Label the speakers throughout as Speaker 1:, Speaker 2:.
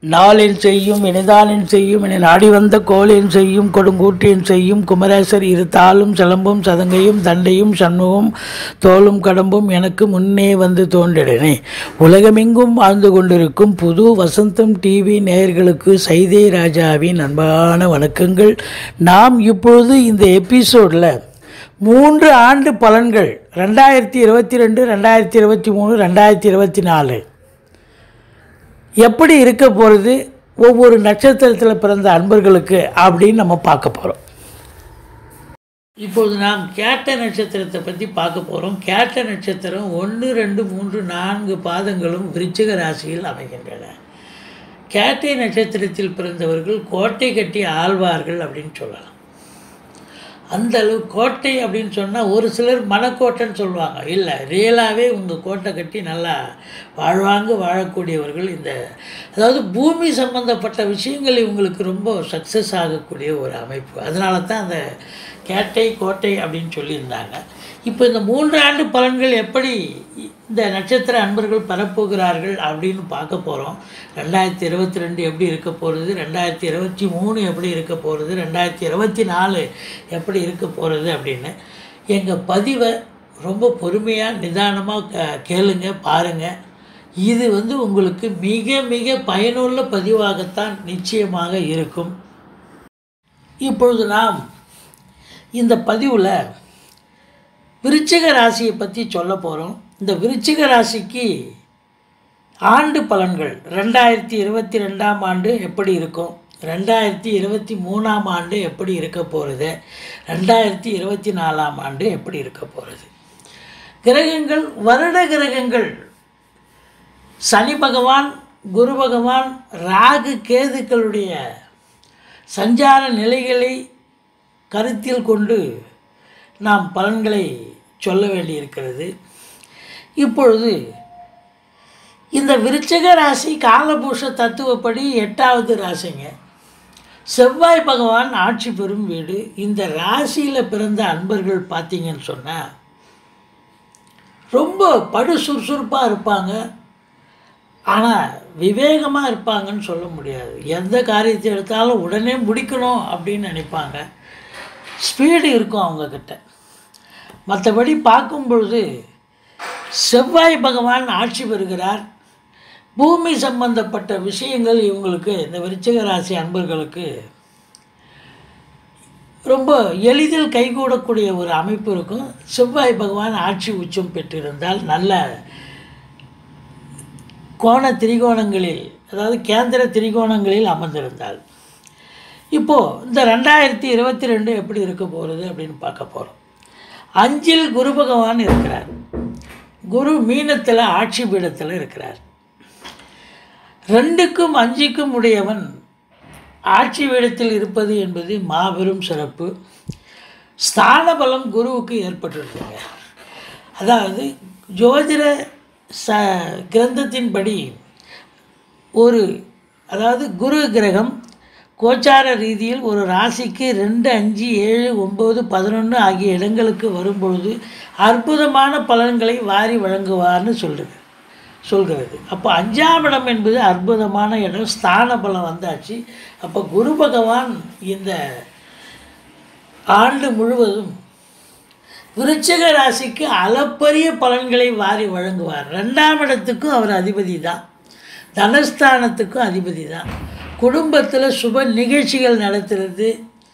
Speaker 1: நாளென் செய்யும் இனிதானின் செய்யும் என நாடி வந்த கோளேன் செய்யும் கொடுங்கூட்டேன் செய்யும் குமரேசர் இரு தாளும் சிலம்பும் சதங்கையும் தண்டையும் சண்முகம் தோளும் கடம்பும் எனக்கு முன்னே வந்து தோன்றிடனே உலகமெங்கும் வாழ்ந்து கொண்டிருக்கும் புது வசந்தம் டிவி நேயர்களுக்கு சைதே ராஜாவின் அன்பான வணக்கங்கள் நாம் இப்பொழுது இந்த எபிசோடில் மூன்று ஆண்டு பலன்கள் ரெண்டாயிரத்தி இருபத்தி ரெண்டு ரெண்டாயிரத்தி இருபத்தி மூணு ரெண்டாயிரத்தி இருபத்தி நாலு எப்படி இருக்க போகிறது ஒவ்வொரு நட்சத்திரத்தில் பிறந்த அன்பர்களுக்கு அப்படின்னு நம்ம பார்க்க போகிறோம் இப்பொழுது நாம் கேட்ட நட்சத்திரத்தை பற்றி பார்க்க போகிறோம் கேட்ட நட்சத்திரம் ஒன்று ரெண்டு மூன்று நான்கு பாதங்களும் விருச்சிக ராசியில் அமைகின்றன கேட்டை நட்சத்திரத்தில் பிறந்தவர்கள் கோட்டை கட்டி ஆழ்வார்கள் அப்படின்னு சொல்லலாம் அந்த அளவு கோட்டை அப்படின்னு சொன்னால் ஒரு சிலர் மனக்கோட்டைன்னு சொல்லுவாங்க இல்லை ரியலாகவே உங்கள் கோட்டை கட்டி நல்லா வாழ்வாங்க வாழக்கூடியவர்கள் இந்த அதாவது பூமி சம்பந்தப்பட்ட விஷயங்கள் இவங்களுக்கு ரொம்ப சக்ஸஸ் ஆகக்கூடிய ஒரு அமைப்பு அதனால தான் அந்த கேட்டை கோட்டை அப்படின்னு சொல்லியிருந்தாங்க இப்போ இந்த மூன்று ஆண்டு பலன்கள் எப்படி இந்த நட்சத்திர அன்பர்கள் பெறப்போகிறார்கள் அப்படின்னு பார்க்க போகிறோம் ரெண்டாயிரத்தி இருபத்தி ரெண்டு எப்படி இருக்க போகிறது ரெண்டாயிரத்தி இருபத்தி மூணு எப்படி இருக்க போகிறது ரெண்டாயிரத்தி இருபத்தி நாலு எப்படி இருக்க போகிறது அப்படின்னு எங்கள் பதிவை ரொம்ப பொறுமையாக நிதானமாக க கேளுங்க பாருங்கள் இது வந்து உங்களுக்கு மிக மிக பயனுள்ள பதிவாகத்தான் நிச்சயமாக இருக்கும் இப்பொழுது நாம் இந்த பதிவில் விருச்சிக ராசியை பற்றி சொல்ல போகிறோம் இந்த விருச்சிக ராசிக்கு ஆண்டு பலன்கள் ரெண்டாயிரத்தி இருபத்தி ரெண்டாம் ஆண்டு எப்படி இருக்கும் ரெண்டாயிரத்தி இருபத்தி மூணாம் ஆண்டு எப்படி இருக்க போகிறது ரெண்டாயிரத்தி இருபத்தி நாலாம் ஆண்டு எப்படி இருக்க போகிறது கிரகங்கள் வருட கிரகங்கள் சனி பகவான் குரு பகவான் ராகு கேதுக்களுடைய சஞ்சார நிலைகளை கருத்தில் கொண்டு நாம் பலன்களை சொல்ல வேண்டியிருக்கிறது இப்பொழுது இந்த விருச்சிக ராசி காலபூஷ தத்துவப்படி எட்டாவது ராசிங்க செவ்வாய் பகவான் ஆட்சி பெறும் வீடு இந்த ராசியில் பிறந்த அன்பர்கள் பார்த்தீங்கன்னு சொன்னால் ரொம்ப படு சுறுசுறுப்பாக இருப்பாங்க ஆனால் விவேகமாக இருப்பாங்கன்னு சொல்ல முடியாது எந்த காரியத்தை எடுத்தாலும் உடனே முடிக்கணும் அப்படின்னு நினைப்பாங்க ஸ்பீடு இருக்கும் அவங்கக்கிட்ட மற்றபடி பார்க்கும் பொழுது செவ்வாய் பகவான் ஆட்சி பெறுகிறார் பூமி சம்பந்தப்பட்ட விஷயங்கள் இவங்களுக்கு இந்த விருச்சிக ராசி அன்பர்களுக்கு ரொம்ப எளிதில் கைகூடக்கூடிய ஒரு அமைப்பு இருக்கும் செவ்வாய் பகவான் ஆட்சி உச்சம் பெற்றிருந்தால் நல்ல கோண திரிகோணங்களில் அதாவது கேந்திர திரிகோணங்களில் அமர்ந்திருந்தால் இப்போது இந்த ரெண்டாயிரத்தி இருபத்தி ரெண்டு எப்படி இருக்க போகிறது அப்படின்னு பார்க்க போகிறோம் அஞ்சில் குரு பகவான் இருக்கிறார் குரு மீனத்தில் ஆட்சி பீடத்தில் இருக்கிறார் ரெண்டுக்கும் அஞ்சுக்கும் உடையவன் ஆட்சி பீடத்தில் இருப்பது என்பது மாபெரும் சிறப்பு ஸ்தான பலம் குருவுக்கு ஏற்பட்டிருக்குங்க அதாவது ஜோதிட ச கிரந்தத்தின்படி ஒரு அதாவது குரு கிரகம் கோச்சார ரீதியில் ஒரு ராசிக்கு ரெண்டு அஞ்சு ஏழு ஒம்பது பதினொன்று ஆகிய இடங்களுக்கு வரும்பொழுது அற்புதமான பலன்களை வாரி வழங்குவார்னு சொல்லுது சொல்கிறது அப்போ அஞ்சாம் இடம் என்பது அற்புதமான இடம் ஸ்தான பலம் வந்தாச்சு அப்போ குரு பகவான் இந்த ஆண்டு முழுவதும் விருச்சிக ராசிக்கு அளப்பரிய பலன்களை வாரி வழங்குவார் ரெண்டாம் இடத்துக்கும் அவர் அதிபதி தான் தனஸ்தானத்துக்கும் அதிபதி தான் குடும்பத்தில் சுப நிகழ்ச்சிகள் நடத்துறது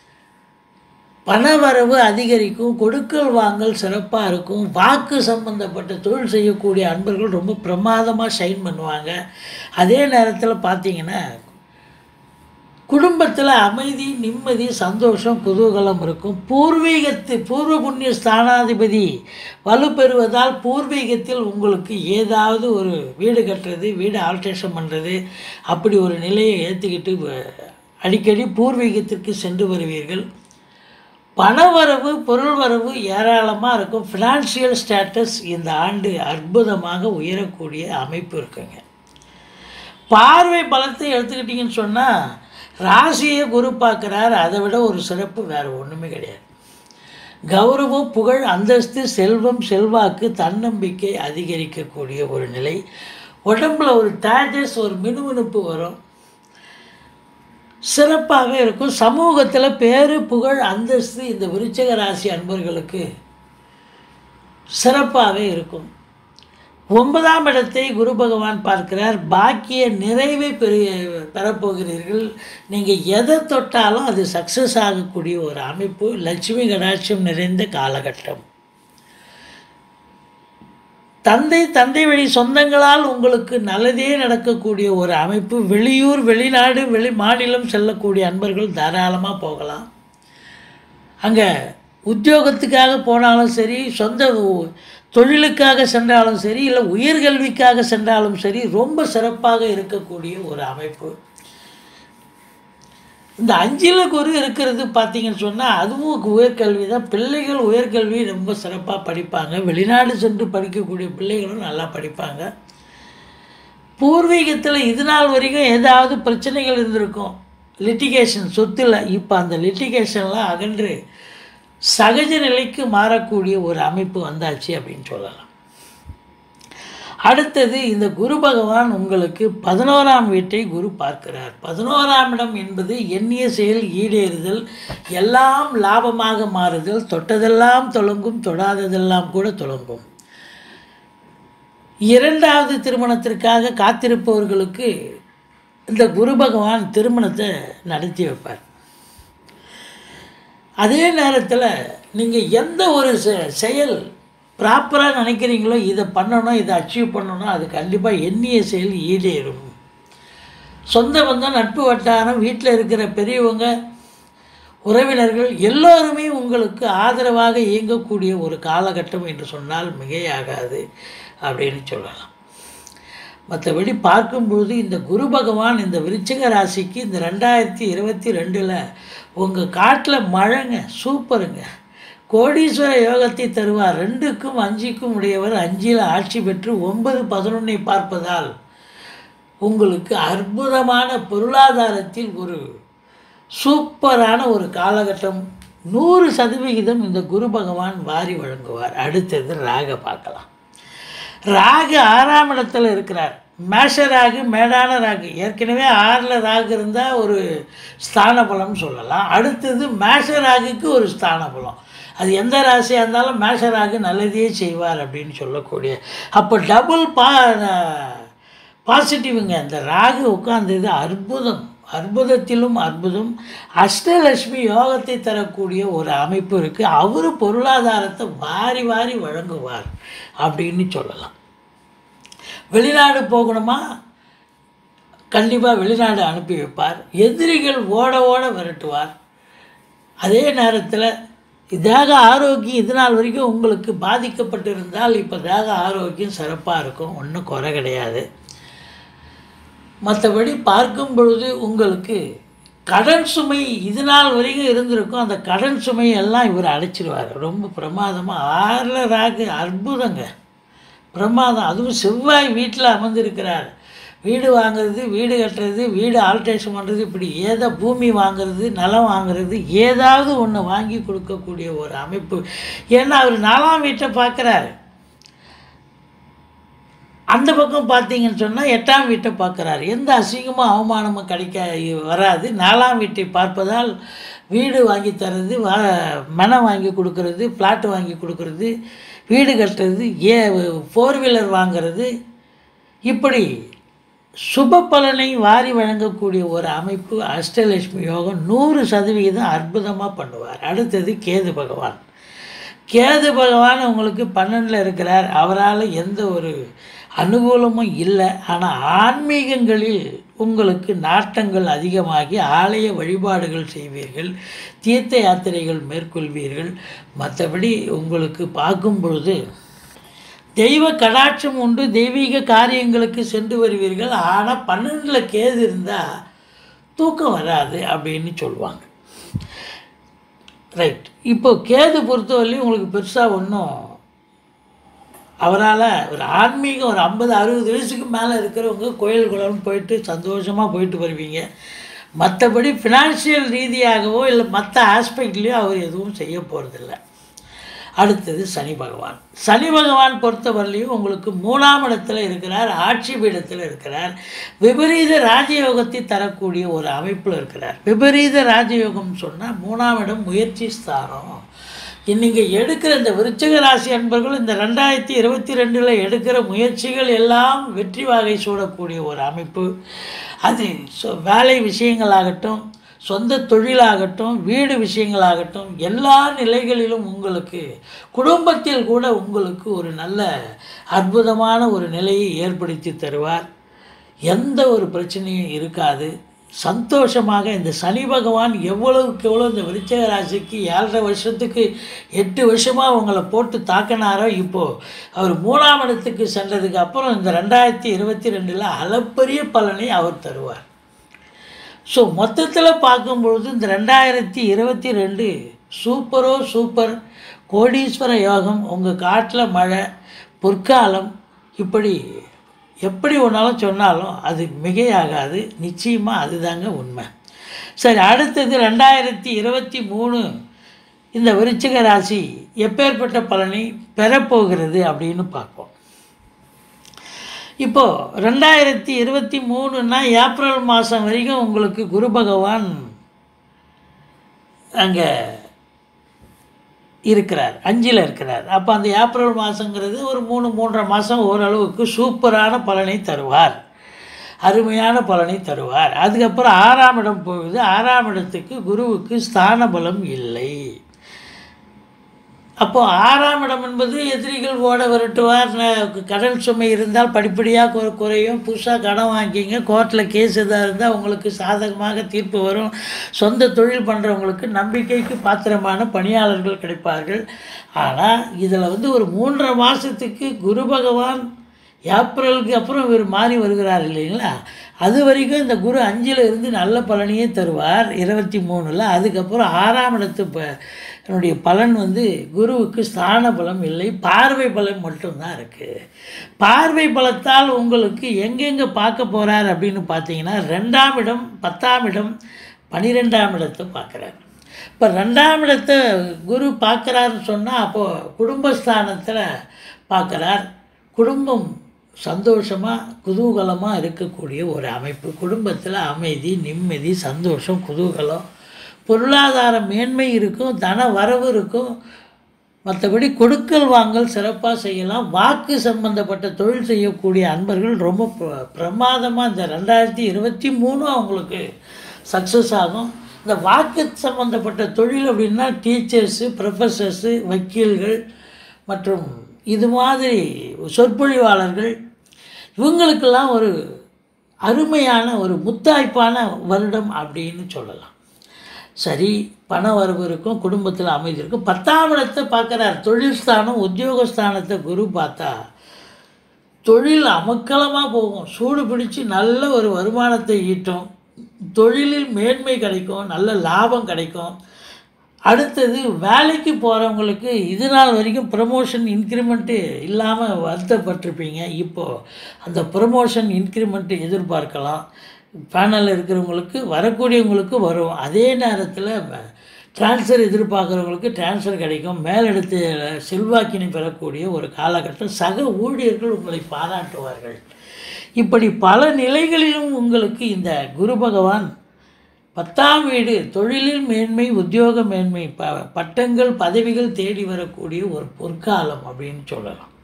Speaker 1: பணவரவு அதிகரிக்கும் கொடுக்கல் வாங்கல் சிறப்பாக இருக்கும் வாக்கு சம்பந்தப்பட்ட தொழில் செய்யக்கூடிய அன்பர்கள் ரொம்ப பிரமாதமாக ஷைன் பண்ணுவாங்க அதே நேரத்தில் பார்த்தீங்கன்னா குடும்பத்தில் அமைதி நிம்மதி சந்தோஷம் குதூகலம் இருக்கும் பூர்வீகத்து பூர்வ புண்ணிய ஸ்தானாதிபதி வலுப்பெறுவதால் பூர்வீகத்தில் உங்களுக்கு ஏதாவது ஒரு வீடு கட்டுறது வீடு ஆல்ட்ரேஷன் பண்ணுறது அப்படி ஒரு நிலையை ஏற்றுக்கிட்டு அடிக்கடி பூர்வீகத்திற்கு சென்று வருவீர்கள் பணவரவு பொருள் வரவு ஏராளமாக இருக்கும் ஃபினான்ஷியல் ஸ்டேட்டஸ் இந்த ஆண்டு அற்புதமாக உயரக்கூடிய அமைப்பு இருக்குங்க பார்வை பலத்தை எடுத்துக்கிட்டிங்கன்னு சொன்னால் ராசியை குரு பார்க்குறார் அதை விட ஒரு சிறப்பு வேறு ஒன்றுமே கிடையாது கௌரவம் புகழ் அந்தஸ்து செல்வம் செல்வாக்கு தன்னம்பிக்கை அதிகரிக்கக்கூடிய ஒரு நிலை உடம்புல ஒரு டேஜஸ் ஒரு மினுமினுப்பு வரும் சிறப்பாகவே இருக்கும் சமூகத்தில் பேரு புகழ் அந்தஸ்து இந்த விருச்சிக ராசி அன்பர்களுக்கு சிறப்பாகவே இருக்கும் ஒன்பதாம் இடத்தை குரு பகவான் பார்க்கிறார் பாக்கிய நிறைவை பெறு பெறப்போகிறீர்கள் நீங்கள் எதை தொட்டாலும் அது சக்ஸஸ் ஆகக்கூடிய ஒரு அமைப்பு லட்சுமி கடாட்சம் நிறைந்த காலகட்டம் தந்தை தந்தை வழி சொந்தங்களால் உங்களுக்கு நல்லதே நடக்கக்கூடிய ஒரு அமைப்பு வெளியூர் வெளிநாடு வெளி மாநிலம் செல்லக்கூடிய அன்பர்கள் தாராளமாக போகலாம் அங்கே உத்தியோகத்துக்காக போனாலும் சரி சொந்த உ- தொழிலுக்காக சென்றாலும் சரி இல்லை உயர்கல்விக்காக சென்றாலும் சரி ரொம்ப சிறப்பாக இருக்கக்கூடிய ஒரு அமைப்பு இந்த அஞ்சில் குரு இருக்கிறது பார்த்தீங்கன்னு சொன்னால் அதுவும் உயர்கல்வி தான் பிள்ளைகள் உயர்கல்வி ரொம்ப சிறப்பாக படிப்பாங்க வெளிநாடு சென்று படிக்கக்கூடிய பிள்ளைகளும் நல்லா படிப்பாங்க பூர்வீகத்தில் இது நாள் வரைக்கும் ஏதாவது பிரச்சனைகள் இருந்திருக்கும் லிட்டிகேஷன் சொத்தில் இப்போ அந்த லிட்டிகேஷன்லாம் அகன்று சகஜ நிலைக்கு மாறக்கூடிய ஒரு அமைப்பு வந்தாச்சு அப்படின்னு சொல்லலாம் அடுத்தது இந்த குரு பகவான் உங்களுக்கு பதினோராம் வீட்டை குரு பார்க்கிறார் பதினோராம் இடம் என்பது எண்ணிய செயல் ஈடேறுதல் எல்லாம் லாபமாக மாறுதல் தொட்டதெல்லாம் தொடங்கும் தொடாததெல்லாம் கூட தொடங்கும் இரண்டாவது திருமணத்திற்காக காத்திருப்பவர்களுக்கு இந்த குரு பகவான் திருமணத்தை நடத்தி வைப்பார் அதே நேரத்தில் நீங்கள் எந்த ஒரு செ- செயல் ப்ராப்பராக நினைக்கிறீங்களோ இதை பண்ணணும் இதை அச்சீவ் பண்ணணும் அது கண்டிப்பாக எண்ணிய செயல் ஈடேறும் சொந்த பந்தம் நட்பு வட்டாரம் வீட்டில் இருக்கிற பெரியவங்க உறவினர்கள் எல்லோருமே உங்களுக்கு ஆதரவாக இயங்கக்கூடிய ஒரு காலகட்டம் என்று சொன்னால் மிகையாகாது அப்படின்னு சொல்லலாம் மற்றபடி பார்க்கும்பொழுது இந்த குரு பகவான் இந்த விருச்சிக ராசிக்கு இந்த ரெண்டாயிரத்தி இருபத்தி ரெண்டில் உங்கள் காட்டில் மழைங்க சூப்பருங்க கோடீஸ்வர யோகத்தை தருவார் ரெண்டுக்கும் அஞ்சுக்கும் உடையவர் அஞ்சில் ஆட்சி பெற்று ஒன்பது பதினொன்னை பார்ப்பதால் உங்களுக்கு அற்புதமான பொருளாதாரத்தில் ஒரு சூப்பரான ஒரு காலகட்டம் நூறு சதவிகிதம் இந்த குரு பகவான் வாரி வழங்குவார் அடுத்தது ராக பார்க்கலாம் ராகு ஆறாம் இடத்துல இருக்கிறார் மேஷ ராகு மேடான ராகு ஏற்கனவே ஆறில் ராகு இருந்தால் ஒரு ஸ்தான பலம் சொல்லலாம் அடுத்தது மேஷ ராகுக்கு ஒரு ஸ்தான பலம் அது எந்த ராசியாக இருந்தாலும் மேஷ ராகு நல்லதையே செய்வார் அப்படின்னு சொல்லக்கூடிய அப்போ டபுள் பா பாசிட்டிவுங்க அந்த ராகு உட்கார்ந்தது அற்புதம் அற்புதத்திலும் அற்புதம் அஷ்டலட்சுமி யோகத்தை தரக்கூடிய ஒரு அமைப்பு இருக்குது அவர் பொருளாதாரத்தை வாரி வாரி வழங்குவார் அப்படின்னு சொல்லலாம் வெளிநாடு போகணுமா கண்டிப்பாக வெளிநாடு அனுப்பி வைப்பார் எதிரிகள் ஓட ஓட விரட்டுவார் அதே நேரத்தில் தேக ஆரோக்கியம் இது நாள் வரைக்கும் உங்களுக்கு பாதிக்கப்பட்டிருந்தால் இப்போ தேக ஆரோக்கியம் சிறப்பாக இருக்கும் ஒன்றும் குறை கிடையாது மற்றபடி பார்க்கும் பொழுது உங்களுக்கு கடன் சுமை இது நாள் வரைக்கும் இருந்திருக்கும் அந்த கடன் சுமை எல்லாம் இவர் அடைச்சிடுவார் ரொம்ப பிரமாதமாக ஆறில் ராகு அற்புதங்க பிரமாதம் அதுவும் செவ்வாய் வீட்டில் அமர்ந்திருக்கிறார் வீடு வாங்குறது வீடு கட்டுறது வீடு ஆல்ட்ரேஷன் பண்ணுறது இப்படி ஏதோ பூமி வாங்குறது நிலம் வாங்குறது ஏதாவது ஒன்று வாங்கி கொடுக்கக்கூடிய ஒரு அமைப்பு ஏன்னா அவர் நாலாம் வீட்டை பார்க்குறாரு அந்த பக்கம் பார்த்தீங்கன்னு சொன்னால் எட்டாம் வீட்டை பார்க்குறாரு எந்த அசிங்கமும் அவமானமும் கிடைக்க வராது நாலாம் வீட்டை பார்ப்பதால் வீடு வாங்கி தர்றது வா மனம் வாங்கி கொடுக்கறது ஃப்ளாட் வாங்கி கொடுக்கறது வீடு கட்டுறது ஏ ஃபோர் வீலர் வாங்கிறது இப்படி சுப பலனை வாரி வழங்கக்கூடிய ஒரு அமைப்பு அஷ்டலட்சுமி யோகம் நூறு சதவிகிதம் அற்புதமாக பண்ணுவார் அடுத்தது கேது பகவான் கேது பகவான் உங்களுக்கு பன்னெண்டில் இருக்கிறார் அவரால் எந்த ஒரு அனுகூலமும் இல்லை ஆனால் ஆன்மீகங்களில் உங்களுக்கு நாட்டங்கள் அதிகமாகி ஆலய வழிபாடுகள் செய்வீர்கள் தீர்த்த யாத்திரைகள் மேற்கொள்வீர்கள் மற்றபடி உங்களுக்கு பார்க்கும் பொழுது தெய்வ கடாட்சம் உண்டு தெய்வீக காரியங்களுக்கு சென்று வருவீர்கள் ஆனால் பன்னெண்டில் கேது இருந்தால் தூக்கம் வராது அப்படின்னு சொல்லுவாங்க ரைட் இப்போ கேது பொறுத்தவரையிலும் உங்களுக்கு பெருசாக ஒன்றும் அவரால் ஒரு ஆன்மீகம் ஒரு ஐம்பது அறுபது வயசுக்கு மேலே இருக்கிறவங்க கோயில் குளம் போயிட்டு சந்தோஷமாக போயிட்டு வருவீங்க மற்றபடி ஃபினான்ஷியல் ரீதியாகவோ இல்லை மற்ற ஆஸ்பெக்ட்லேயோ அவர் எதுவும் செய்ய போகிறதில்ல அடுத்தது சனி பகவான் சனி பகவான் பொறுத்தவரையிலையும் உங்களுக்கு மூணாம் இடத்துல இருக்கிறார் ஆட்சி பீடத்தில் இருக்கிறார் விபரீத ராஜயோகத்தை தரக்கூடிய ஒரு அமைப்பில் இருக்கிறார் விபரீத ராஜயோகம் சொன்னால் மூணாம் இடம் முயற்சி ஸ்தானம் நீங்கள் எடுக்கிற இந்த விருச்சிக ராசி அன்பர்கள் இந்த ரெண்டாயிரத்தி இருபத்தி ரெண்டில் எடுக்கிற முயற்சிகள் எல்லாம் வெற்றி வாகை சூடக்கூடிய ஒரு அமைப்பு அது சொ- வேலை விஷயங்களாகட்டும் சொந்த தொழிலாகட்டும் வீடு விஷயங்களாகட்டும் எல்லா நிலைகளிலும் உங்களுக்கு குடும்பத்தில் கூட உங்களுக்கு ஒரு நல்ல அற்புதமான ஒரு நிலையை ஏற்படுத்தி தருவார் எந்த ஒரு பிரச்சனையும் இருக்காது சந்தோஷமாக இந்த சனி பகவான் எவ்வளவுக்கு எவ்வளோ இந்த விருச்சிக ராசிக்கு ஏழரை வருஷத்துக்கு எட்டு வருஷமாக உங்களை போட்டு தாக்கினாரோ இப்போது அவர் மூணாம் இடத்துக்கு சென்றதுக்கு அப்புறம் இந்த ரெண்டாயிரத்தி இருபத்தி ரெண்டில் அளப்பரிய பலனை அவர் தருவார் ஸோ மொத்தத்தில் பார்க்கும்பொழுது இந்த ரெண்டாயிரத்தி இருபத்தி ரெண்டு சூப்பரோ சூப்பர் கோடீஸ்வர யோகம் உங்கள் காட்டில் மழை பொற்காலம் இப்படி எப்படி ஒன்றாலும் சொன்னாலும் அது மிகையாகாது நிச்சயமாக அதுதாங்க உண்மை சரி அடுத்தது ரெண்டாயிரத்தி இருபத்தி மூணு இந்த விருச்சிக ராசி எப்பேற்பட்ட பலனை பெறப்போகிறது அப்படின்னு பார்ப்போம் இப்போது ரெண்டாயிரத்தி இருபத்தி மூணுன்னா ஏப்ரல் மாதம் வரைக்கும் உங்களுக்கு குரு பகவான் அங்கே இருக்கிறார் அஞ்சில் இருக்கிறார் அப்போ அந்த ஏப்ரல் மாதங்கிறது ஒரு மூணு மூன்றரை மாதம் ஓரளவுக்கு சூப்பரான பலனை தருவார் அருமையான பலனை தருவார் அதுக்கப்புறம் ஆறாம் இடம் போகுது ஆறாம் இடத்துக்கு குருவுக்கு ஸ்தான பலம் இல்லை அப்போ ஆறாம் இடம் என்பது எதிரிகள் ஓட விரட்டுவார் ந- கடன் சுமை இருந்தால் படிப்படியாக குறை குறையும் புதுசாக கடன் வாங்கிங்க கோர்ட்டில் கேஸ் எதாக இருந்தால் உங்களுக்கு சாதகமாக தீர்ப்பு வரும் சொந்த தொழில் பண்ணுறவங்களுக்கு நம்பிக்கைக்கு பாத்திரமான பணியாளர்கள் கிடைப்பார்கள் ஆனால் இதில் வந்து ஒரு மூன்றரை மாதத்துக்கு குரு பகவான் ஏப்ரலுக்கு அப்புறம் இவர் மாறி வருகிறார் இல்லைங்களா அது வரைக்கும் இந்த குரு அஞ்சில் இருந்து நல்ல பலனையே தருவார் இருபத்தி மூணில் அதுக்கப்புறம் ஆறாம் இடத்து ப என்னுடைய பலன் வந்து குருவுக்கு ஸ்தான பலம் இல்லை பார்வை பலம் மட்டும்தான் இருக்குது பார்வை பலத்தால் உங்களுக்கு எங்கெங்கே பார்க்க போகிறார் அப்படின்னு பார்த்தீங்கன்னா ரெண்டாம் இடம் பத்தாம் இடம் பன்னிரெண்டாம் இடத்தை பார்க்குறார் இப்போ ரெண்டாம் இடத்தை குரு பார்க்குறாருன்னு சொன்னால் அப்போது குடும்பஸ்தானத்தில் பார்க்குறார் குடும்பம் சந்தோஷமாக குதூகலமாக இருக்கக்கூடிய ஒரு அமைப்பு குடும்பத்தில் அமைதி நிம்மதி சந்தோஷம் குதூகலம் பொருளாதார மேன்மை இருக்கும் தன வரவு இருக்கும் மற்றபடி கொடுக்கல் வாங்கல் சிறப்பாக செய்யலாம் வாக்கு சம்பந்தப்பட்ட தொழில் செய்யக்கூடிய அன்பர்கள் ரொம்ப பிர- பிரமாதமாக இந்த ரெண்டாயிரத்தி இருபத்தி மூணு அவங்களுக்கு சக்ஸஸ் ஆகும் இந்த வாக்கு சம்பந்தப்பட்ட தொழில் அப்படின்னா டீச்சர்ஸு ப்ரொஃபஸர்ஸு வக்கீல்கள் மற்றும் இது மாதிரி சொற்பொழிவாளர்கள் இவங்களுக்கெல்லாம் ஒரு அருமையான ஒரு முத்தாய்ப்பான வருடம் அப்படின்னு சொல்லலாம் சரி பண வரவு இருக்கும் குடும்பத்தில் அமைதி இருக்கும் பத்தாம் இடத்தை பார்க்குறார் தொழில் ஸ்தானம் உத்தியோகஸ்தானத்தை குரு பார்த்தா தொழில் அமக்கலமாக போகும் சூடு பிடிச்சு நல்ல ஒரு வருமானத்தை ஈட்டும் தொழிலில் மேன்மை கிடைக்கும் நல்ல லாபம் கிடைக்கும் அடுத்தது வேலைக்கு போகிறவங்களுக்கு இது நாள் வரைக்கும் ப்ரமோஷன் இன்க்ரிமெண்ட்டு இல்லாமல் வருத்தப்பட்டிருப்பீங்க இப்போது அந்த ப்ரமோஷன் இன்க்ரிமெண்ட்டு எதிர்பார்க்கலாம் பேனலில் இருக்கிறவங்களுக்கு வரக்கூடியவங்களுக்கு வரும் அதே நேரத்தில் ட்ரான்ஸ்ஃபர் எதிர்பார்க்குறவங்களுக்கு ட்ரான்ஸ்ஃபர் கிடைக்கும் மேலிடத்து செல்வாக்கினை பெறக்கூடிய ஒரு காலகட்டம் சக ஊழியர்கள் உங்களை பாராட்டுவார்கள் இப்படி பல நிலைகளிலும் உங்களுக்கு இந்த குரு பகவான் பத்தாம் வீடு தொழிலில் மேன்மை உத்தியோக மேன்மை ப பட்டங்கள் பதவிகள் தேடி வரக்கூடிய ஒரு பொற்காலம் அப்படின்னு சொல்லலாம்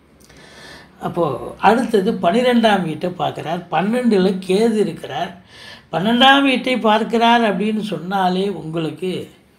Speaker 1: அப்போது அடுத்தது பன்னிரெண்டாம் வீட்டை பார்க்குறார் பன்னெண்டில் கேது இருக்கிறார் பன்னெண்டாம் வீட்டை பார்க்கிறார் அப்படின்னு சொன்னாலே உங்களுக்கு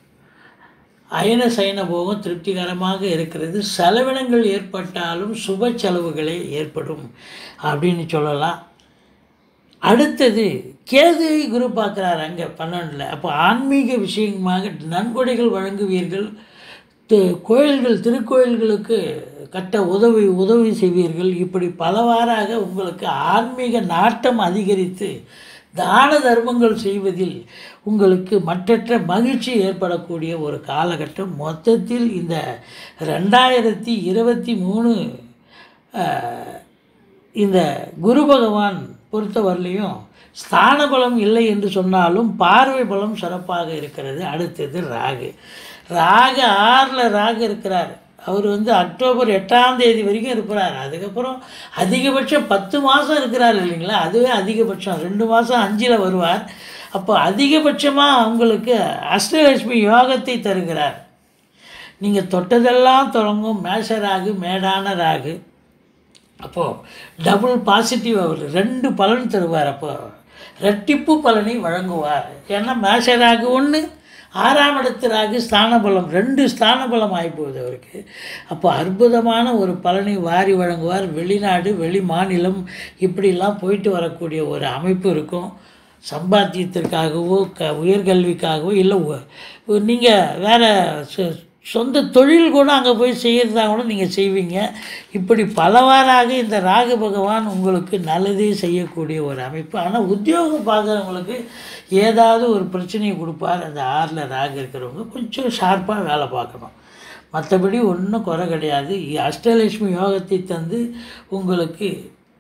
Speaker 1: அயன சயன போகம் திருப்திகரமாக இருக்கிறது செலவினங்கள் ஏற்பட்டாலும் சுப செலவுகளே ஏற்படும் அப்படின்னு சொல்லலாம் அடுத்தது கேதுவை குரு பார்க்குறாரு அங்கே பன்னெண்டில் அப்போ ஆன்மீக விஷயமாக நன்கொடைகள் வழங்குவீர்கள் தி- கோயில்கள் திருக்கோயில்களுக்கு கட்ட உதவி உதவி செய்வீர்கள் இப்படி பலவாறாக உங்களுக்கு ஆன்மீக நாட்டம் அதிகரித்து தான தர்மங்கள் செய்வதில் உங்களுக்கு மற்றற்ற மகிழ்ச்சி ஏற்படக்கூடிய ஒரு காலகட்டம் மொத்தத்தில் இந்த ரெண்டாயிரத்தி இருபத்தி மூணு அஹ், இந்த குரு பகவான் பொறுத்தவரையிலையும் ஸ்தான பலம் இல்லை என்று சொன்னாலும் பார்வை பலம் சிறப்பாக இருக்கிறது அடுத்தது ராகு ராகு ஆறில் ராகு இருக்கிறார் அவர் வந்து அக்டோபர் எட்டாம் தேதி வரைக்கும் இருக்கிறார் அதுக்கப்புறம் அதிகபட்சம் பத்து மாதம் இருக்கிறார் இல்லைங்களா அதுவே அதிகபட்சம் ரெண்டு மாதம் அஞ்சில் வருவார் அப்போ அதிகபட்சமாக அவங்களுக்கு அஷ்டலட்சுமி யோகத்தை தருகிறார் நீங்கள் தொட்டதெல்லாம் தொடங்கும் மேஷ ராகு மேடான ராகு அப்போது டபுள் பாசிட்டிவ் அவர் ரெண்டு பலன் தருவார் அப்போ ரெட்டிப்பு பலனை வழங்குவார் ஏன்னா மேஷ ராகு ஒன்று ஆறாம் இடத்து ராகு ஸ்தான பலம் ரெண்டு ஸ்தான பலம் ஆகிப்போகுது அவருக்கு அப்போ அற்புதமான ஒரு பலனை வாரி வழங்குவார் வெளிநாடு வெளி மாநிலம் இப்படிலாம் போயிட்டு வரக்கூடிய ஒரு அமைப்பு இருக்கும் சம்பாத்தியத்திற்காகவோ க உயர்கல்விக்காகவோ இல்லை நீங்கள் வேறு சொ- சொந்த தொழில் கூட அங்கே போய் செய்கிறதா கூட நீங்கள் செய்வீங்க இப்படி பலவாறாக இந்த ராகு பகவான் உங்களுக்கு நல்லதே செய்யக்கூடிய ஒரு அமைப்பு ஆனால் உத்தியோகம் பார்க்குறவங்களுக்கு ஏதாவது ஒரு பிரச்சனையை கொடுப்பார் அந்த ஆறில் ராகு இருக்கிறவங்க கொஞ்சம் ஷார்ப்பாக வேலை பார்க்கணும் மற்றபடி ஒன்றும் குறை கிடையாது அஷ்டலட்சுமி யோகத்தை தந்து உங்களுக்கு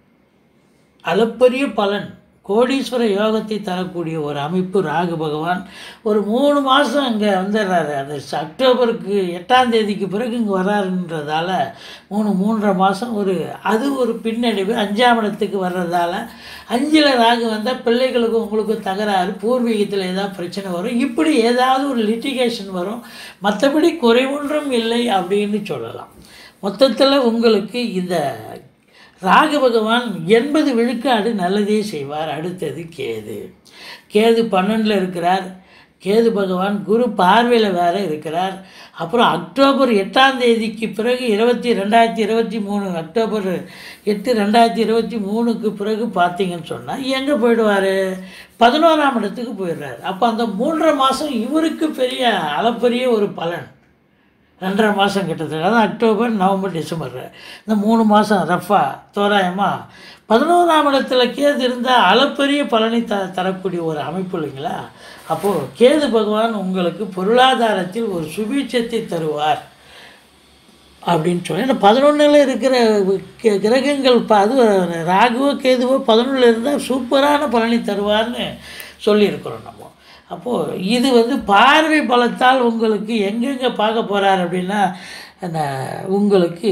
Speaker 1: அளப்பரிய பலன் கோடீஸ்வர யோகத்தை தரக்கூடிய ஒரு அமைப்பு ராகு பகவான் ஒரு மூணு மாதம் இங்கே வந்துடுறாரு அந்த ச- அக்டோபருக்கு எட்டாம் தேதிக்கு பிறகு இங்கே வராருன்றதால மூணு மூன்றரை மாதம் ஒரு அது ஒரு பின்னடைவு அஞ்சாம் இடத்துக்கு வர்றதால அஞ்சில் ராகு வந்தால் பிள்ளைகளுக்கும் உங்களுக்கும் தகராறு பூர்வீகத்தில் ஏதாவது பிரச்சனை வரும் இப்படி ஏதாவது ஒரு லிட்டிகேஷன் வரும் மற்றபடி குறைவொன்றும் இல்லை அப்படின்னு சொல்லலாம் மொத்தத்தில் உங்களுக்கு இந்த ராகு பகவான் எண்பது விழுக்காடு நல்லதே செய்வார் அடுத்தது கேது கேது பன்னெண்டில் இருக்கிறார் கேது பகவான் குரு பார்வையில் வேற இருக்கிறார் அப்புறம் அக்டோபர் எட்டாம் தேதிக்கு பிறகு இருபத்தி ரெண்டாயிரத்தி இருபத்தி மூணு அக்டோபர் எட்டு ரெண்டாயிரத்தி இருபத்தி மூணுக்கு பிறகு பார்த்தீங்கன்னு சொன்னால் எங்கே போயிடுவார் பதினோராம் இடத்துக்கு போயிடுறாரு அப்போ அந்த மூன்றரை மாதம் இவருக்கு பெரிய அளப்பரிய ஒரு பலன் ரெண்டரை மாதம் கிட்டத்தட்ட அதான் அக்டோபர் நவம்பர் டிசம்பர் இந்த மூணு மாதம் ரஃபா தோராயமாக பதினோராம் இடத்துல கேது இருந்தால் அளப்பரிய பலனை த தரக்கூடிய ஒரு அமைப்பு இல்லைங்களா அப்போது கேது பகவான் உங்களுக்கு பொருளாதாரத்தில் ஒரு சுபீட்சத்தை தருவார் அப்படின்னு சொல்லி இந்த பதினொன்றில் இருக்கிற கி- கிரகங்கள் ப- அது ராகுவோ கேதுவோ பதினொன்றில் இருந்தால் சூப்பரான பலனை தருவார்னு சொல்லியிருக்கிறோம் நம்ம அப்போது இது வந்து பார்வை பலத்தால் உங்களுக்கு எங்கெங்கே பார்க்க போகிறார் அப்படின்னா அந்த உங்களுக்கு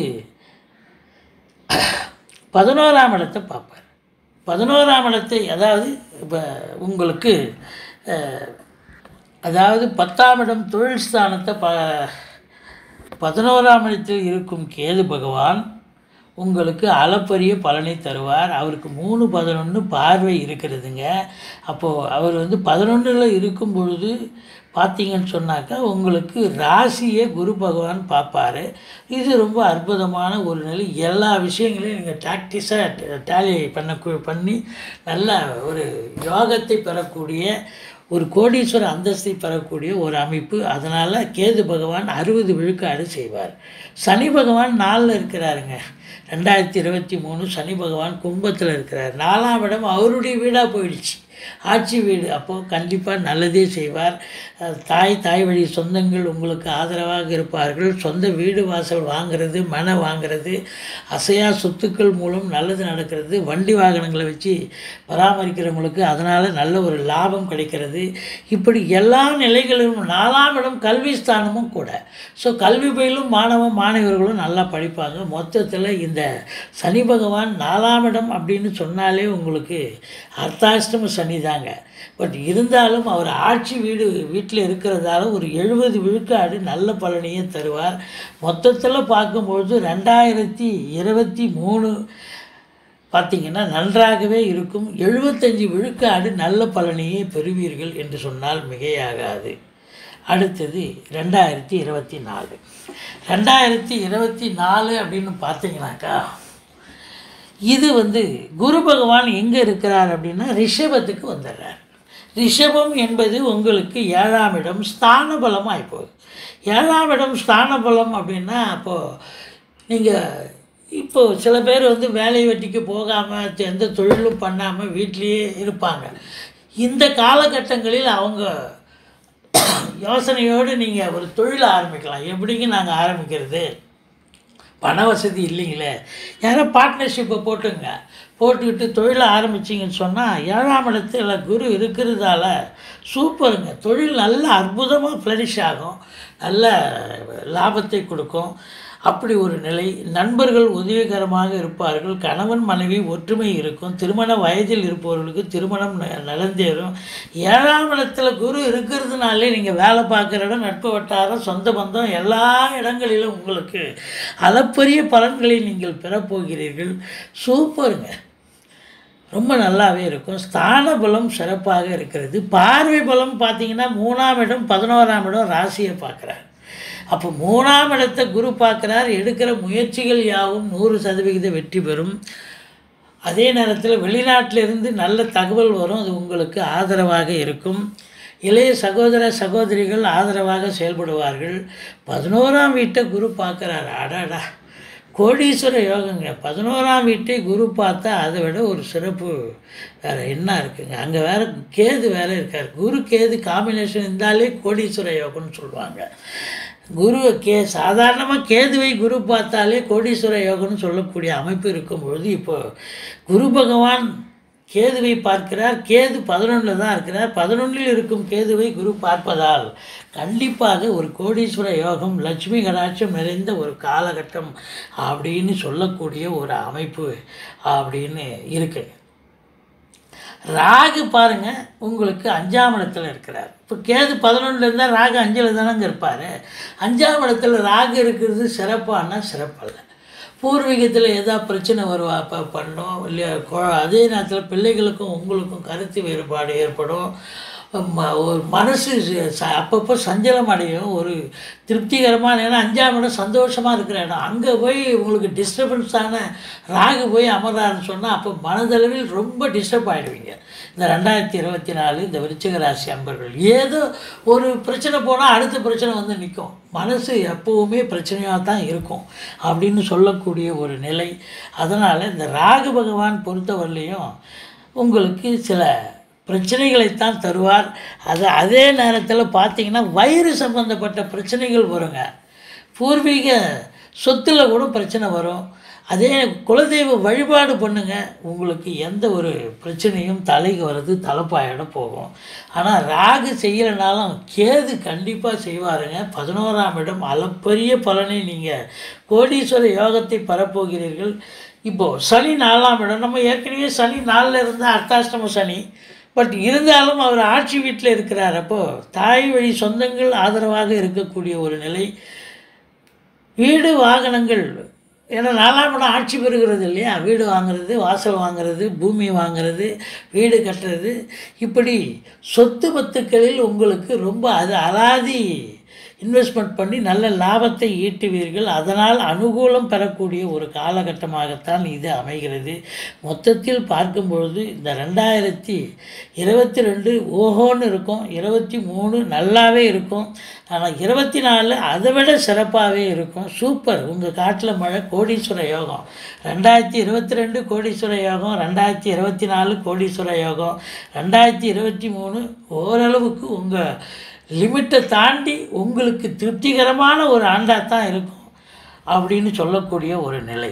Speaker 1: பதினோராம் இடத்தை பார்ப்பார் பதினோராம் இடத்தை அதாவது இப்போ உங்களுக்கு அஹ், அதாவது பத்தாம் இடம் தொழில் ஸ்தானத்தை ப பதினோராம் இடத்தில் இருக்கும் கேது பகவான் உங்களுக்கு அளப்பரிய பலனை தருவார் அவருக்கு மூணு பதினொன்று பார்வை இருக்கிறதுங்க அப்போது அவர் வந்து பதினொன்றில் இருக்கும் பொழுது பார்த்தீங்கன்னு சொன்னாக்கா உங்களுக்கு ராசியை குரு பகவான் பார்ப்பாரு இது ரொம்ப அற்புதமான ஒரு நிலை எல்லா விஷயங்களையும் நீங்கள் டாக்டிஸாக டேலி பண்ண பண்ணி நல்ல ஒரு யோகத்தை பெறக்கூடிய ஒரு கோடீஸ்வர அந்தஸ்தை பெறக்கூடிய ஒரு அமைப்பு அதனால் கேது பகவான் அறுபது விழுக்காடு செய்வார் சனி பகவான் நாலில் இருக்கிறாருங்க ரெண்டாயிரத்தி இருபத்தி மூணு சனி பகவான் கும்பத்தில் இருக்கிறார் நாலாம் இடம் அவருடைய வீடாக போயிடுச்சு ஆட்சி வீடு அப்போது கண்டிப்பாக நல்லதே செய்வார் அஹ் தாய் தாய் வழி சொந்தங்கள் உங்களுக்கு ஆதரவாக இருப்பார்கள் சொந்த வீடு வாசல் வாங்குறது மனை வாங்குறது அசையா சொத்துக்கள் மூலம் நல்லது நடக்கிறது வண்டி வாகனங்களை வச்சு பராமரிக்கிறவங்களுக்கு அதனால் நல்ல ஒரு லாபம் கிடைக்கிறது இப்படி எல்லா நிலைகளிலும் நாலாம் இடம் கல்வி ஸ்தானமும் கூட ஸோ கல்வி பயிலும் மாணவ மாணவர்களும் நல்லா படிப்பாங்க மொத்தத்தில் இந்த சனி பகவான் நாலாம் இடம் அப்படின்னு சொன்னாலே உங்களுக்கு அர்த்தாஷ்டம சனி தாங்க பட் இருந்தாலும் அவர் ஆட்சி வீடு வீட்டில் இருக்கிறதால ஒரு எழுபது விழுக்காடு நல்ல பலனையே தருவார் மொத்தத்தில் பார்க்கும்பொழுது ரெண்டாயிரத்தி இருபத்தி மூணு பார்த்தீங்கன்னா நன்றாகவே இருக்கும் எழுபத்தஞ்சு விழுக்காடு நல்ல பலனையே பெறுவீர்கள் என்று சொன்னால் மிகையாகாது அடுத்தது ரெண்டாயிரத்தி இருபத்தி நாலு ரெண்டாயிரத்தி இருபத்தி நாலு அப்படின்னு பார்த்தீங்கன்னாக்கா இது வந்து குரு பகவான் எங்கே இருக்கிறார் அப்படின்னா ரிஷபத்துக்கு வந்துடுறார் ரிஷபம் என்பது உங்களுக்கு ஏழாம் இடம் ஸ்தான பலம் ஆகிப்போகுது ஏழாம் இடம் ஸ்தான பலம் அப்படின்னா அப்போது நீங்கள் இப்போ சில பேர் வந்து வேலை வெட்டிக்கு போகாமல் எந்த தொழிலும் பண்ணாமல் வீட்டிலேயே இருப்பாங்க இந்த காலகட்டங்களில் அவங்க யோசனையோடு நீங்கள் ஒரு தொழில் ஆரம்பிக்கலாம் எப்படிங்க நாங்கள் ஆரம்பிக்கிறது பண வசதி இல்லைங்களே யாரோ பார்ட்னர்ஷிப்பை போட்டுங்க போட்டுக்கிட்டு தொழிலை ஆரம்பிச்சிங்கன்னு சொன்னால் ஏழாம் இடத்துல குரு இருக்கிறதால சூப்பருங்க தொழில் நல்ல அற்புதமாக ஃப்ளரிஷ் ஆகும் நல்ல லாபத்தை கொடுக்கும் அப்படி ஒரு நிலை நண்பர்கள் உதவிகரமாக இருப்பார்கள் கணவன் மனைவி ஒற்றுமை இருக்கும் திருமண வயதில் இருப்பவர்களுக்கு திருமணம் ந- நடந்தேறும் ஏழாம் இடத்துல குரு இருக்கிறதுனாலே நீங்கள் வேலை பார்க்குற இடம் நட்பு வட்டாரம் சொந்த பந்தம் எல்லா இடங்களிலும் உங்களுக்கு அளப்பரிய பலன்களை நீங்கள் பெறப்போகிறீர்கள் சூப்பருங்க ரொம்ப நல்லாவே இருக்கும் ஸ்தான பலம் சிறப்பாக இருக்கிறது பார்வை பலம் பார்த்தீங்கன்னா மூணாம் இடம் பதினோராம் இடம் ராசியை பார்க்குறார் அப்போ மூணாம் இடத்தை குரு பார்க்குறார் எடுக்கிற முயற்சிகள் யாவும் நூறு சதவிகித வெற்றி பெறும் அதே நேரத்தில் வெளிநாட்டிலிருந்து நல்ல தகவல் வரும் அது உங்களுக்கு ஆதரவாக இருக்கும் இளைய சகோதர சகோதரிகள் ஆதரவாக செயல்படுவார்கள் பதினோராம் வீட்டை குரு பார்க்குறாரு அடாடா கோடீஸ்வர யோகங்க பதினோராம் வீட்டை குரு பார்த்தா அதை விட ஒரு சிறப்பு வேறு என்ன இருக்குங்க அங்கே வேற கேது வேற இருக்கார் குரு கேது காம்பினேஷன் இருந்தாலே கோடீஸ்வர யோகம்னு சொல்லுவாங்க குரு கே சாதாரணமாக கேதுவை குரு பார்த்தாலே கோடீஸ்வர யோகம்னு சொல்லக்கூடிய அமைப்பு இருக்கும் பொழுது இப்போ குரு பகவான் கேதுவை பார்க்கிறார் கேது பதினொன்றில் தான் இருக்கிறார் பதினொன்றில் இருக்கும் கேதுவை குரு பார்ப்பதால் கண்டிப்பாக ஒரு கோடீஸ்வர யோகம் லட்சுமி கடாட்சம் நிறைந்த ஒரு காலகட்டம் அப்படின்னு சொல்லக்கூடிய ஒரு அமைப்பு அப்படின்னு இருக்கு ராகு பாருங்க உங்களுக்கு அஞ்சாம் இடத்துல இருக்கிறார் இப்போ கேது பதினொன்றில் இருந்தால் ராகு அஞ்சில் தானங்க இருப்பார் அஞ்சாம் இடத்துல ராகு இருக்கிறது சிறப்பானா சிறப்பல்ல பூர்வீகத்தில் ஏதாவது பிரச்சனை வருவா ப பண்ணோம் இல்லையா கொ- அதே நேரத்தில் பிள்ளைகளுக்கும் உங்களுக்கும் கருத்து வேறுபாடு ஏற்படும் ம- ஒரு மனசு ச- ச- அப்பப்போ சஞ்சலம் அடையும் ஒரு திருப்திகரமான ஏன்னா அஞ்சாம் இடம் சந்தோஷமாக இருக்கிற இடம் அங்கே போய் உங்களுக்கு டிஸ்டர்பன்ஸான ராகு போய் அமர்றாருன்னு சொன்னால் அப்போ மனதளவில் ரொம்ப டிஸ்டர்ப் ஆகிடுவீங்க இந்த ரெண்டாயிரத்தி இருபத்தி நாலு இந்த விருச்சிக ராசி அன்பர்கள் ஏதோ ஒரு பிரச்சனை போனால் அடுத்த பிரச்சனை வந்து நிற்கும் மனசு எப்போவுமே பிரச்சனையாக தான் இருக்கும் அப்படின்னு சொல்லக்கூடிய ஒரு நிலை அதனால் இந்த ராகு பகவான் பொறுத்தவரையிலையும் உங்களுக்கு சில பிரச்சனைகளைத்தான் தருவார் அது அதே நேரத்தில் பார்த்தீங்கன்னா வயிறு சம்பந்தப்பட்ட பிரச்சனைகள் வருங்க பூர்வீக சொத்தில் கூட பிரச்சனை வரும் அதே குலதெய்வ வழிபாடு பண்ணுங்க உங்களுக்கு எந்த ஒரு பிரச்சனையும் தலைக்கு வர்றது தலைப்பாயிட போகும் ஆனால் ராகு செய்யலைனாலும் கேது கண்டிப்பாக செய்வாருங்க பதினோராம் இடம் அளப்பரிய பலனை நீங்கள் கோடீஸ்வர யோகத்தை பெறப்போகிறீர்கள் இப்போது சனி நாலாம் இடம் நம்ம ஏற்கனவே சனி நாளில் இருந்தால் அர்த்தாஷ்டம சனி பட் இருந்தாலும் அவர் ஆட்சி வீட்டில் இருக்கிறார் அப்போது தாய் வழி சொந்தங்கள் ஆதரவாக இருக்கக்கூடிய ஒரு நிலை வீடு வாகனங்கள் ஏன்னா நாலாம் இடம் ஆட்சி பெறுகிறது இல்லையா வீடு வாங்குறது வாசல் வாங்குறது பூமி வாங்குறது வீடு கட்டுறது இப்படி சொத்து பத்துக்களில் உங்களுக்கு ரொம்ப அது அலாதி இன்வெஸ்ட்மெண்ட் பண்ணி நல்ல லாபத்தை ஈட்டுவீர்கள் அதனால் அனுகூலம் பெறக்கூடிய ஒரு காலகட்டமாகத்தான் இது அமைகிறது மொத்தத்தில் பார்க்கும் பொழுது இந்த ரெண்டாயிரத்தி இருபத்தி ரெண்டு ஓஹோன்னு இருக்கும் இருபத்தி மூணு நல்லாவே இருக்கும் ஆனால் இருபத்தி நாலு அதை விட சிறப்பாகவே இருக்கும் சூப்பர் உங்கள் காட்டில் மழை கோடீஸ்வர யோகம் ரெண்டாயிரத்தி இருபத்தி ரெண்டு கோடீஸ்வர யோகம் ரெண்டாயிரத்தி இருபத்தி நாலு கோடீஸ்வர யோகம் ரெண்டாயிரத்தி இருபத்தி மூணு ஓரளவுக்கு உங்கள் லிமிட்டை தாண்டி உங்களுக்கு திருப்திகரமான ஒரு ஆண்டாக தான் இருக்கும் அப்படின்னு சொல்லக்கூடிய ஒரு நிலை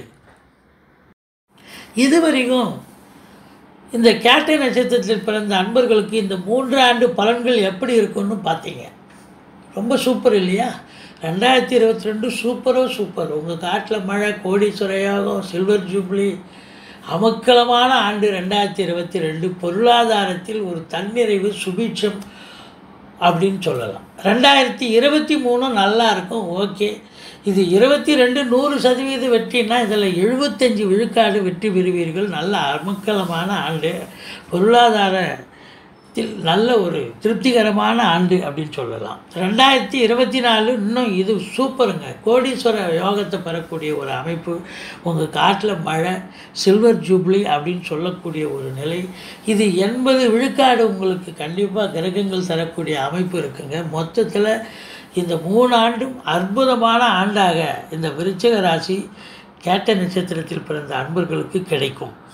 Speaker 1: இதுவரைக்கும் இந்த கேட்டை நட்சத்திரத்தில் பிறந்த அன்பர்களுக்கு இந்த மூன்று ஆண்டு பலன்கள் எப்படி இருக்கும்னு பார்த்தீங்க ரொம்ப சூப்பர் இல்லையா ரெண்டாயிரத்தி இருபத்தி ரெண்டு சூப்பரோ சூப்பர் உங்கள் காட்டில் மழை கோடீஸ்வர யோகம் சில்வர் ஜூப்ளி அமக்கலமான ஆண்டு ரெண்டாயிரத்தி இருபத்தி ரெண்டு பொருளாதாரத்தில் ஒரு தன்னிறைவு சுபீட்சம் அப்படின்னு சொல்லலாம் ரெண்டாயிரத்தி இருபத்தி மூணு நல்லா இருக்கும் ஓகே இது இருபத்தி ரெண்டு நூறு சதவீத வெற்றினா இதில் எழுபத்தஞ்சு விழுக்காடு வெற்றி பெறுவீர்கள் நல்ல அமக்கலமான ஆண்டு பொருளாதாரத்தில் நல்ல ஒரு திருப்திகரமான ஆண்டு அப்படின்னு சொல்லலாம் ரெண்டாயிரத்தி இருபத்தி நாலு இன்னும் இது சூப்பருங்க கோடீஸ்வர யோகத்தை பெறக்கூடிய ஒரு அமைப்பு உங்கள் காட்டில் மழை சில்வர் ஜூப்ளி அப்படின்னு சொல்லக்கூடிய ஒரு நிலை இது எண்பது விழுக்காடு உங்களுக்கு கண்டிப்பாக கிரகங்கள் தரக்கூடிய அமைப்பு இருக்குங்க மொத்தத்தில் இந்த மூணு ஆண்டும் அற்புதமான ஆண்டாக இந்த விருச்சிக ராசி கேட்ட நட்சத்திரத்தில் பிறந்த அன்பர்களுக்கு கிடைக்கும்